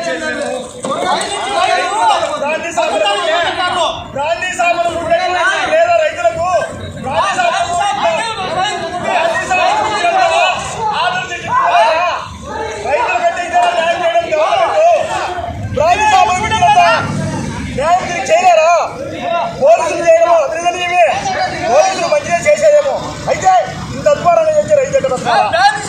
గాంధీ సాగులు గాంధీ సాగులు లేదా రైతులకు గాంధీ సాగులు గాంధీ సాగులు ఆర్డర్ తెచ్చుకోవాలా? రైతులు కట్టించారా న్యాయం చేయడం గవర్నమెంట్ గాంధీ సాగులు పెట్టినంత న్యాయం తిరిగి చేయలేరా పోలీసులు చేయడము అభినందనీయమే పోలీసులు మంచిగా చేసేదేమో అయితే ఇంత అద్భుతంగా చేసే రైతు ఎక్కడ బతకాలా?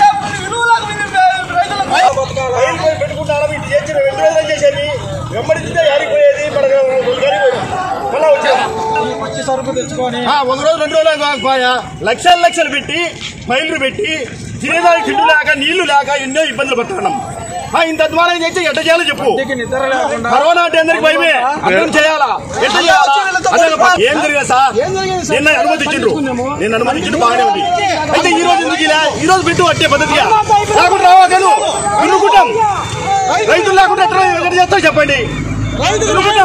రైలు పోయి పెట్టుకుంటారా ఇటు చేసి రెండు వేలు చేసేది వెంబడిస్తే యాడిపోయేది మనకు మళ్ళా వచ్చేది వచ్చి సరుకు తెచ్చుకొని ఆ, ఒక రోజు రెండు రోజులు కాకపోయా లక్షలు లక్షలు పెట్టి ఫైళ్లు పెట్టి తినేదానికి తిండి లేక నీళ్లు లేక ఎన్నో ఇబ్బందులు పడుతున్నాం ఆ, ఇంత అధ్వానం చేస్తే ఎట్ట చేయాలో చెప్పు ఇంటికి నిద్ర లేకుండా కరోనా అంటే అందరికి భయమే అర్థం చేయాలా ఎట్ట చేయాలా అదే ఒక- ఏం జరిగింది సార్ నిన్న అనుమతించిండ్రు నిన్న అనుమతించిండ్రు బాగానే ఉంది అయితే ఈ రోజు ఎందుకు ఇలా ఈ రోజు పెట్టు అట్టే పద్ధతిగా లేకుండా రావా కాదు వినుకుంటాం రైతులు లేకుండా ఎట్లా ఎట్ట చేస్తావు చెప్పండి వినుకుంటాం.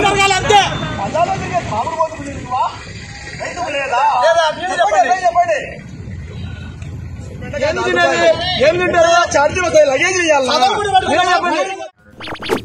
రైతులు లేదా? చెప్పండి, చెప్పండి ఏం తినేది? ఏం తింటారు ఛార్జీలు వస్తాయి లగేజ్ ఇవ్వాలి